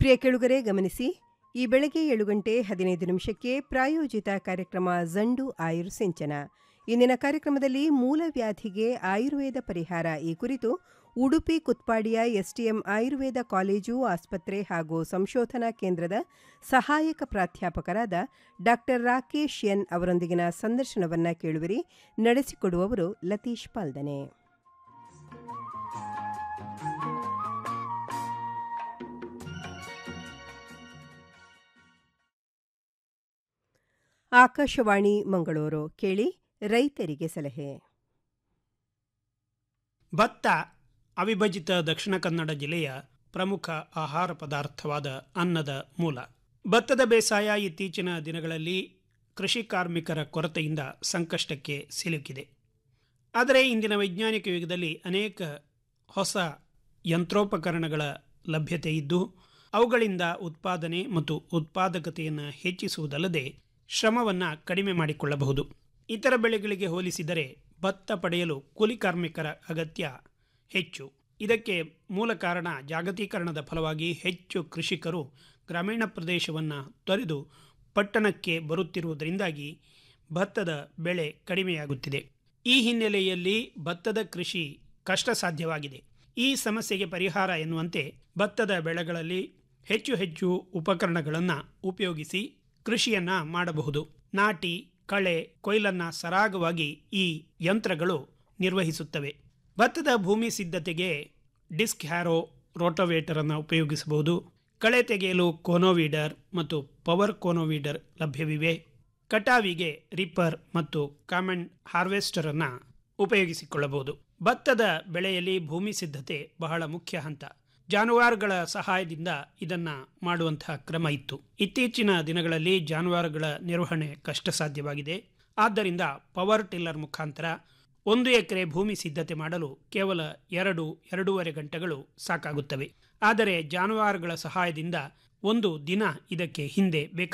ಪ್ರಿಯ ಕೆಳುಗರೆ ಗಮನಿಸಿ ಈ ಬೆಳಗ್ಗೆ ಏಳು ಗಂಟೆ ಹದಿನೈದು ನಿಮಿಷಕ್ಕೆ ಪ್ರಾಯೋಜಿತ ಕಾರ್ಯಕ್ರಮ ಜಂಡು ಆಯುರ್ ಸಿಂಚನ ಇಂದಿನ ಕಾರ್ಯಕ್ರಮದಲ್ಲಿ ಮೂಲವ್ಯಾಧಿಗೆ ಆಯುರ್ವೇದ ಪರಿಹಾರ ಈ ಕುರಿತು ಉಡುಪಿ ಕುತ್ಪಾಡಿಯ ಎಸ್ಟಿಎಂ ಆಯುರ್ವೇದ ಕಾಲೇಜು ಆಸ್ಪತ್ರೆ ಹಾಗೂ ಸಂಶೋಧನಾ ಕೇಂದ್ರದ ಸಹಾಯಕ ಪ್ರಾಧ್ಯಾಪಕರಾದ ಡಾ ರಾಕೇಶ್ ಎನ್ ಅವರೊಂದಿಗಿನ ಸಂದರ್ಶನವನ್ನ ಕೇಳುವಿರಿ ನಡೆಸಿಕೊಡುವವರು ಲತೀಶ್ ಪಾಲ್ದನೆ ಆಕಾಶವಾಣಿ ಮಂಗಳೂರು ಕೇಳಿ ರೈತರಿಗೆ ಸಲಹೆ ಭತ್ತ ಅವಿಭಜಿತ ದಕ್ಷಿಣ ಕನ್ನಡ ಜಿಲ್ಲೆಯ ಪ್ರಮುಖ ಆಹಾರ ಪದಾರ್ಥವಾದ ಅನ್ನದ ಮೂಲ ಭತ್ತದ ಬೇಸಾಯ ಇತ್ತೀಚಿನ ದಿನಗಳಲ್ಲಿ ಕೃಷಿ ಕಾರ್ಮಿಕರ ಕೊರತೆಯಿಂದ ಸಂಕಷ್ಟಕ್ಕೆ ಸಿಲುಕಿದೆ ಆದರೆ ಇಂದಿನ ವೈಜ್ಞಾನಿಕ ಯುಗದಲ್ಲಿ ಅನೇಕ ಹೊಸ ಯಂತ್ರೋಪಕರಣಗಳ ಲಭ್ಯತೆ ಇದ್ದು ಅವುಗಳಿಂದ ಉತ್ಪಾದನೆ ಮತ್ತು ಉತ್ಪಾದಕತೆಯನ್ನು ಹೆಚ್ಚಿಸುವುದಲ್ಲದೆ ಶ್ರಮವನ್ನು ಕಡಿಮೆ ಮಾಡಿಕೊಳ್ಳಬಹುದು ಇತರ ಬೆಳೆಗಳಿಗೆ ಹೋಲಿಸಿದರೆ ಭತ್ತ ಪಡೆಯಲು ಕೂಲಿ ಕಾರ್ಮಿಕರ ಅಗತ್ಯ ಹೆಚ್ಚು ಇದಕ್ಕೆ ಮೂಲ ಕಾರಣ ಜಾಗತೀಕರಣದ ಫಲವಾಗಿ ಹೆಚ್ಚು ಕೃಷಿಕರು ಗ್ರಾಮೀಣ ಪ್ರದೇಶವನ್ನು ತೊರೆದು ಪಟ್ಟಣಕ್ಕೆ ಬರುತ್ತಿರುವುದರಿಂದಾಗಿ ಭತ್ತದ ಬೆಳೆ ಕಡಿಮೆಯಾಗುತ್ತಿದೆ ಈ ಹಿನ್ನೆಲೆಯಲ್ಲಿ ಭತ್ತದ ಕೃಷಿ ಕಷ್ಟ ಸಾಧ್ಯವಾಗಿದೆ ಈ ಸಮಸ್ಯೆಗೆ ಪರಿಹಾರ ಎನ್ನುವಂತೆ ಭತ್ತದ ಬೆಳೆಗಳಲ್ಲಿ ಹೆಚ್ಚು ಹೆಚ್ಚು ಉಪಕರಣಗಳನ್ನು ಉಪಯೋಗಿಸಿ ಕೃಷಿಯನ್ನ ಮಾಡಬಹುದು ನಾಟಿ ಕಳೆ ಕೊಯ್ಲನ್ನ ಸರಾಗವಾಗಿ ಈ ಯಂತ್ರಗಳು ನಿರ್ವಹಿಸುತ್ತವೆ ಭತ್ತದ ಭೂಮಿ ಸಿದ್ಧತೆಗೆ ಡಿಸ್ಕ್ ಹ್ಯಾರೋ ರೋಟೋವೇಟರ್ ಅನ್ನು ಉಪಯೋಗಿಸಬಹುದು ಕಳೆ ತೆಗೆಯಲು ಕೋನೋವೀಡರ್ ಮತ್ತು ಪವರ್ ಕೋನೋವೀಡರ್ ಲಭ್ಯವಿವೆ ಕಟಾವಿಗೆ ರಿಪ್ಪರ್ ಮತ್ತು ಕಾಮೆಂಡ್ ಹಾರ್ವೆಸ್ಟರ್ ಅನ್ನ ಉಪಯೋಗಿಸಿಕೊಳ್ಳಬಹುದು ಭತ್ತದ ಬೆಳೆಯಲ್ಲಿ ಭೂಮಿ ಸಿದ್ಧತೆ ಬಹಳ ಮುಖ್ಯ ಹಂತ ಜಾನುವಾರುಗಳ ಸಹಾಯದಿಂದ ಇದನ್ನ ಮಾಡುವಂತಹ ಕ್ರಮ ಇತ್ತು ಇತ್ತೀಚಿನ ದಿನಗಳಲ್ಲಿ ಜಾನುವಾರುಗಳ ನಿರ್ವಹಣೆ ಕಷ್ಟ ಸಾಧ್ಯವಾಗಿದೆ ಆದ್ದರಿಂದ ಪವರ್ ಟಿಲ್ಲರ್ ಮುಖಾಂತರ ಒಂದು ಎಕರೆ ಭೂಮಿ ಸಿದ್ಧತೆ ಮಾಡಲು ಕೇವಲ ಎರಡು ಎರಡೂವರೆ ಗಂಟೆಗಳು ಸಾಕಾಗುತ್ತವೆ ಆದರೆ ಜಾನುವಾರುಗಳ ಸಹಾಯದಿಂದ ಒಂದು ದಿನ ಇದಕ್ಕೆ ಹಿಂದೆ ಬೇಕಾಗುತ್ತದೆ